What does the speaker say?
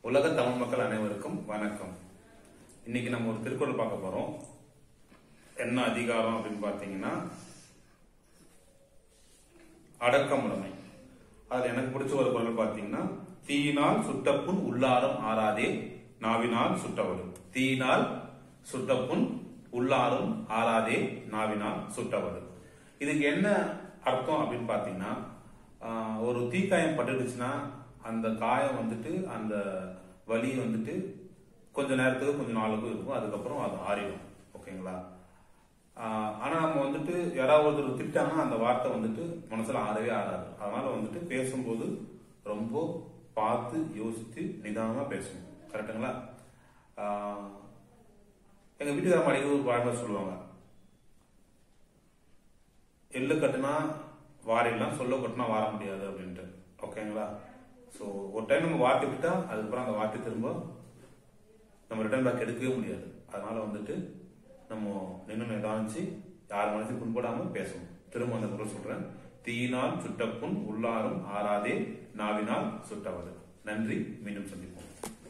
உலக தமிழ் மக்கள் அனைவருக்கும் வணக்கம் இன்னைக்கு நம்ம ஒரு திருக்குறள் பார்க்க போறோம் என்ன அதிகாரம் அப்படின்னு பார்த்தீங்கன்னா அடக்கமுடைமை அதுல எனக்கு பிடிச்ச ஒரு குரல் பார்த்தீங்கன்னா தீயினால் சுட்டப்புண் உள்ளாரம் ஆறாதே நாவினால் சுட்டவடு தீயினால் சுட்டப்புண் உள்ளாரும் ஆறாதே நாவினால் சுட்டவடு இதுக்கு என்ன அர்த்தம் அப்படின்னு பார்த்தீங்கன்னா ஆஹ், ஒரு தீக்காயம் பட்டுடுச்சுன்னா அந்த காயம் வந்துட்டு அந்த வலி வந்துட்டு கொஞ்ச நேரத்துக்கு கொஞ்ச நாளுக்கும் இருக்கும் அதுக்கப்புறம் அது ஆறிடும் ஓகேங்களா ஆஹ், ஆனா நம்ம வந்துட்டு யாராவது ஒருத்தர் திட்டாங்கன்னா அந்த வார்த்தை வந்துட்டு மனசுல ஆறவே ஆறாது அதனால வந்துட்டு பேசும்போது ரொம்ப பார்த்து யோசித்து நிதானமா பேசணும் கரெக்டுங்களா ஆஹ், எங்க வீட்டுக்கார அடிக்கடி ஒரு பழமொழி சொல்லுவாங்க எள்ளு கட்டுனா வாரிடலாம் சொல்ல கட்டுனா வார முடியாது அப்படின்ட்டு ஓகேங்களா ஸோ ஒரு டைம் நம்ம வார்த்தை விட்டா அதுக்கப்புறம் அந்த வார்த்தை திரும்ப நம்ம ரிட்டர்ன் பேக் எடுக்கவே முடியாது அதனால வந்துட்டு நம்ம நின்று நிதானிச்சு யார் மனசையும் புண்படாம பேசணும் திரும்ப அந்த குரல் சொல்றேன் தீயினால் சுட்டப்புண் உள்ளாரும் ஆறாதே நாவினால் சுட்டவது நன்றி மீண்டும் சந்திப்போம்